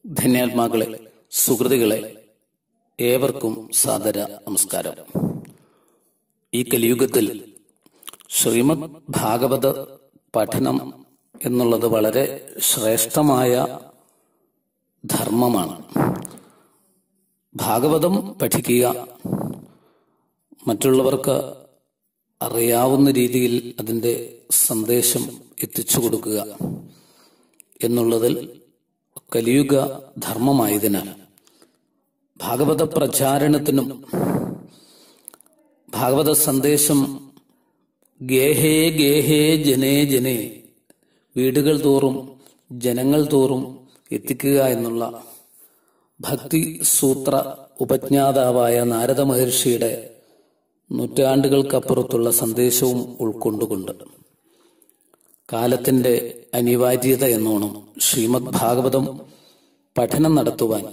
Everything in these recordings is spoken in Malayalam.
ധന്യാത്മാക്കളെ സുഹൃതികളെ ഏവർക്കും സാദര നമസ്കാരം ഈ കലിയുഗത്തിൽ ശ്രീമദ് ഭാഗവത പഠനം എന്നുള്ളത് വളരെ ശ്രേഷ്ഠമായ ധർമ്മമാണ് ഭാഗവതം പഠിക്കുക മറ്റുള്ളവർക്ക് അറിയാവുന്ന രീതിയിൽ അതിന്റെ സന്ദേശം എത്തിച്ചു കൊടുക്കുക എന്നുള്ളതിൽ കലിയുഗ ധർമ്മമായതിനാൽ ഭാഗവത പ്രചാരണത്തിനും ഭാഗവത സന്ദേശം ഗേഹേ ഗേഹേ ജനേ ജനേ വീടുകൾ തോറും ജനങ്ങൾ തോറും എത്തിക്കുക എന്നുള്ള ഭക്തി സൂത്ര ഉപജ്ഞാതാവായ നാരദ മഹർഷിയുടെ നൂറ്റാണ്ടുകൾക്കപ്പുറത്തുള്ള സന്ദേശവും ഉൾക്കൊണ്ടുകൊണ്ട് കാലത്തിന്റെ അനിവാര്യത എന്നോണം ശ്രീമദ് ഭാഗവതം പഠനം നടത്തുവാൻ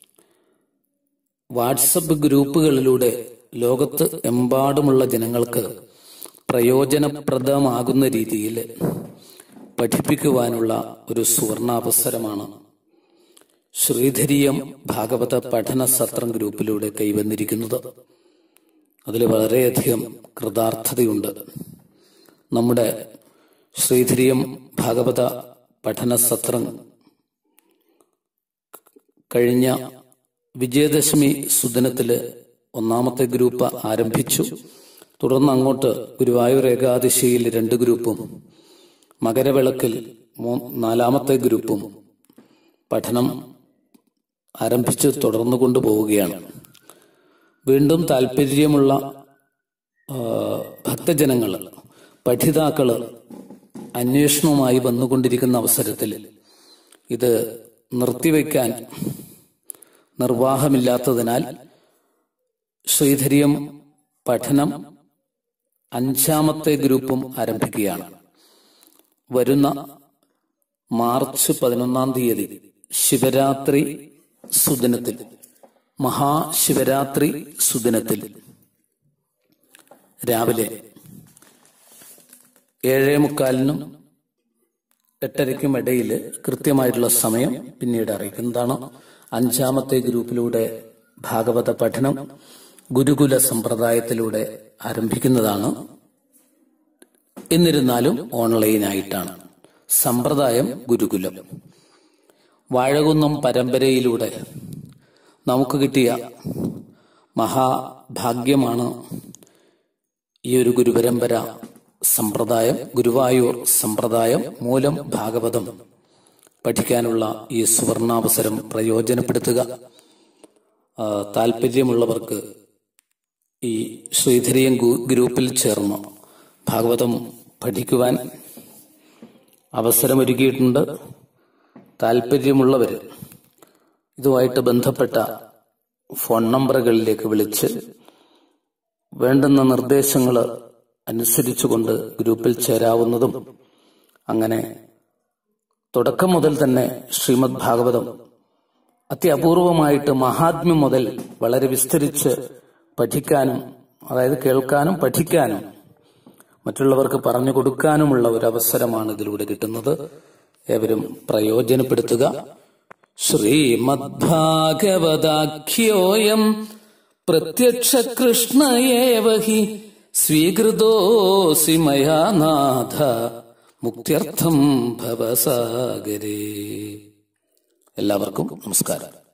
വാട്സപ്പ് ഗ്രൂപ്പുകളിലൂടെ ലോകത്ത് എമ്പാടുമുള്ള ജനങ്ങൾക്ക് പ്രയോജനപ്രദമാകുന്ന രീതിയിൽ പഠിപ്പിക്കുവാനുള്ള ഒരു സുവർണാവസരമാണ് ശ്രീധരീയം ഭാഗവത പഠന സത്രം ഗ്രൂപ്പിലൂടെ കൈവന്നിരിക്കുന്നത് അതിൽ വളരെയധികം കൃതാർത്ഥതയുണ്ട് നമ്മുടെ ശ്രീധരീയം ഭാഗവത പഠന സത്രം കഴിഞ്ഞ വിജയദശമി സുദിനത്തില് ഒന്നാമത്തെ ഗ്രൂപ്പ് ആരംഭിച്ചു തുടർന്ന് അങ്ങോട്ട് ഗുരുവായൂർ ഏകാദശിയിൽ രണ്ട് ഗ്രൂപ്പും മകരവിളക്കിൽ നാലാമത്തെ ഗ്രൂപ്പും പഠനം ആരംഭിച്ച് തുടർന്നു കൊണ്ടുപോവുകയാണ് വീണ്ടും താല്പര്യമുള്ള ഭക്തജനങ്ങൾ പഠിതാക്കള് അന്വേഷണവുമായി വന്നുകൊണ്ടിരിക്കുന്ന അവസരത്തിൽ ഇത് നിർത്തിവെക്കാൻ നിർവാഹമില്ലാത്തതിനാൽ ശ്രീധരിയം പഠനം അഞ്ചാമത്തെ ഗ്രൂപ്പും ആരംഭിക്കുകയാണ് വരുന്ന മാർച്ച് പതിനൊന്നാം തീയതി ശിവരാത്രി സുദിനത്തിൽ മഹാശിവരാത്രി സുദിനത്തിൽ രാവിലെ ഏഴേ മുക്കാലിനും എട്ടരയ്ക്കും ഇടയിൽ കൃത്യമായിട്ടുള്ള സമയം പിന്നീട് അറിയിക്കുന്നതാണ് അഞ്ചാമത്തെ ഗ്രൂപ്പിലൂടെ ഭാഗവത പഠനം ഗുരുകുല സമ്പ്രദായത്തിലൂടെ ആരംഭിക്കുന്നതാണ് എന്നിരുന്നാലും ഓൺലൈനായിട്ടാണ് സമ്പ്രദായം ഗുരുകുലം വാഴകുന്നം പരമ്പരയിലൂടെ നമുക്ക് കിട്ടിയ മഹാഭാഗ്യമാണ് ഈ ഒരു ഗുരുപരമ്പര സമ്പ്രദായം ഗുരുവായൂർ സമ്പ്രദായം മൂലം ഭാഗവതം പഠിക്കാനുള്ള ഈ സുവർണാവസരം പ്രയോജനപ്പെടുത്തുക താല്പര്യമുള്ളവർക്ക് ഈ ശ്രീധരിയൻ ഗ്രൂപ്പിൽ ചേർന്ന് ഭാഗവതം പഠിക്കുവാൻ അവസരമൊരുക്കിയിട്ടുണ്ട് താല്പര്യമുള്ളവർ ഇതുമായിട്ട് ബന്ധപ്പെട്ട ഫോൺ നമ്പറുകളിലേക്ക് വിളിച്ച് വേണ്ടുന്ന നിർദ്ദേശങ്ങൾ അനുസരിച്ചുകൊണ്ട് ഗ്രൂപ്പിൽ ചേരാവുന്നതും അങ്ങനെ തുടക്കം മുതൽ തന്നെ ശ്രീമദ് ഭാഗവതം അത്യപൂർവമായിട്ട് മഹാത്മ്യം മുതൽ വളരെ വിസ്തരിച്ച് പഠിക്കാനും അതായത് കേൾക്കാനും പഠിക്കാനും മറ്റുള്ളവർക്ക് പറഞ്ഞു കൊടുക്കാനുമുള്ള ഒരു അവസരമാണ് ഇതിലൂടെ കിട്ടുന്നത് ഏവരും പ്രയോജനപ്പെടുത്തുക ശ്രീമദ്ഭാഗവതാഖ്യോയം പ്രത്യക്ഷ കൃഷ്ണയേവ ഹി സ്വീകൃതോസി മയാ നാഥ മുക്തിയർത്ഥം ഭവസാഗരേ എല്ലാവർക്കും നമസ്കാരം